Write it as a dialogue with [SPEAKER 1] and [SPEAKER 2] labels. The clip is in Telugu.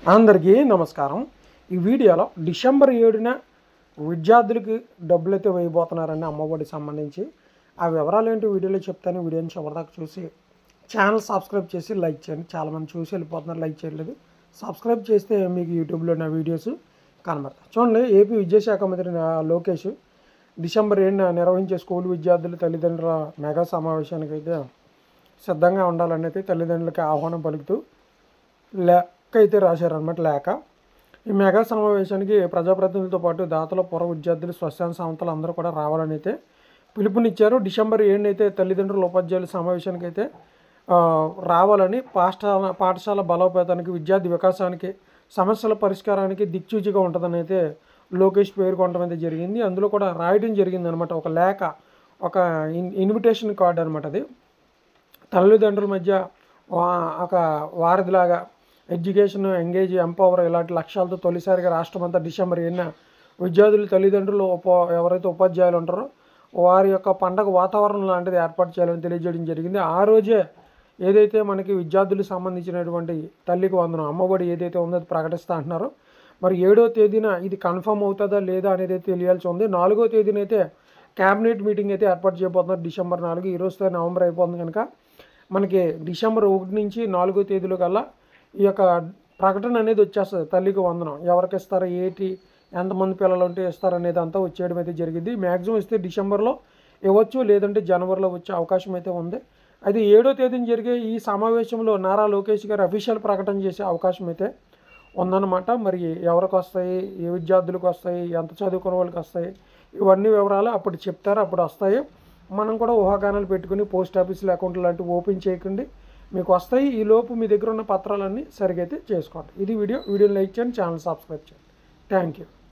[SPEAKER 1] అందరికీ నమస్కారం ఈ వీడియోలో డిసెంబర్ ఏడున విద్యార్థులకి డబ్బులు అయితే వేయబోతున్నారండి అమ్మఒడికి సంబంధించి ఆ వివరాలు ఏంటి వీడియోలో చెప్తాను వీడియోని చివరిదాకా చూసి ఛానల్ సబ్స్క్రైబ్ చేసి లైక్ చేయండి చాలామంది చూసి వెళ్ళిపోతున్నారు లైక్ చేయలేదు సబ్స్క్రైబ్ చేస్తే మీకు యూట్యూబ్లో నా వీడియోస్ కనబడతాయి చూడండి ఏపీ విద్యాశాఖ మంత్రి నా లోకేష్ డిసెంబర్ ఏడున నిర్వహించే స్కూల్ విద్యార్థుల తల్లిదండ్రుల మెగా సమావేశానికి అయితే సిద్ధంగా ఉండాలని అయితే తల్లిదండ్రులకి ఆహ్వానం పలుకుతూ లేఖ అయితే రాశారనమాట లేఖ ఈ మెగా సమావేశానికి ప్రజాప్రతినిధులతో పాటు దాతల పూర్వ విద్యార్థులు స్వచ్ఛంద సంస్థలు అందరూ కూడా రావాలని అయితే పిలుపునిచ్చారు డిసెంబర్ ఏడున అయితే తల్లిదండ్రుల ఉపాధ్యాయుల సమావేశానికి అయితే ఆ, రావాలని పాఠశాల పాఠశాల బలోపేతానికి విద్యార్థి వికాసానికి సమస్యల పరిష్కారానికి దిక్చూచిగా ఉంటుందని అయితే లోకేష్ పేర్కొనడం అయితే జరిగింది అందులో కూడా రాయడం జరిగింది అనమాట ఒక లేఖ ఒక ఇన్ ఇన్విటేషన్ కార్డ్ అనమాట అది తల్లిదండ్రుల మధ్య వా- ఒక వారధిలాగా ఎడ్యుకేషన్ ఎంగేజ్ ఎంపవర్ ఇలాంటి లక్ష్యాలతో తొలిసారిగా రాష్ట్రం అంతా డిసెంబర్ ఏడున విద్యార్థులు తల్లిదండ్రులు ఉప ఎవరైతే ఉపాధ్యాయులు ఉంటారో వారి యొక్క పండగ వాతావరణం లాంటిది ఏర్పాటు చేయాలని తెలియజేయడం జరిగింది ఆ రోజే ఏదైతే మనకి విద్యార్థులకు సంబంధించినటువంటి తల్లికి వందనం అమ్మఒడి ఏదైతే ఉందో అది ప్రకటిస్తా అంటున్నారో మరి ఏడో తేదీన ఇది కన్ఫర్మ్ అవుతుందా లేదా అనేది అయితే తెలియాల్సి ఉంది నాలుగో తేదీన అయితే క్యాబినెట్ మీటింగ్ అయితే ఏర్పాటు చేయబోతున్నారు డిసెంబర్ నాలుగు ఈ రోజుతో నవంబర్ అయిపోతుంది కనుక మనకి డిసెంబర్ ఒకటి నుంచి నాలుగో తేదీలో కల్లా ఈ యొక్క ప్రకటన అనేది వచ్చేస్తుంది తల్లికి వందనం ఎవరికి ఇస్తారు ఏంటి ఎంతమంది పిల్లలు ఉంటే ఇస్తారు అనేది అంతా వచ్చేయడం అయితే జరిగింది మ్యాక్సిమం ఇస్తే డిసెంబర్లో ఇవ్వచ్చు లేదంటే జనవరిలో వచ్చే అవకాశం అయితే ఉంది అది ఏడో తేదీన జరిగే ఈ సమావేశంలో నారా లోకేష్ గారు అఫీషియల్ ప్రకటన చేసే అవకాశం అయితే ఉందన్నమాట మరి ఎవరికి వస్తాయి ఏ విద్యార్థులకు వస్తాయి ఎంత చదువుకున్న వాళ్ళకి వస్తాయి ఇవన్నీ వివరాలు అప్పుడు చెప్తారు అప్పుడు వస్తాయి మనం కూడా ఊహాగానాలు పెట్టుకుని పోస్ట్ ఆఫీసుల అకౌంట్ లాంటివి ఓపెన్ చేయకండి మీకు వస్తాయి ఈ లోపు మీ దగ్గర ఉన్న పత్రాలన్నీ సరిగైతే చేసుకోండి ఇది వీడియో వీడియోని లైక్ చేయండి ఛానల్ సబ్స్క్రైబ్ చేయండి థ్యాంక్ యూ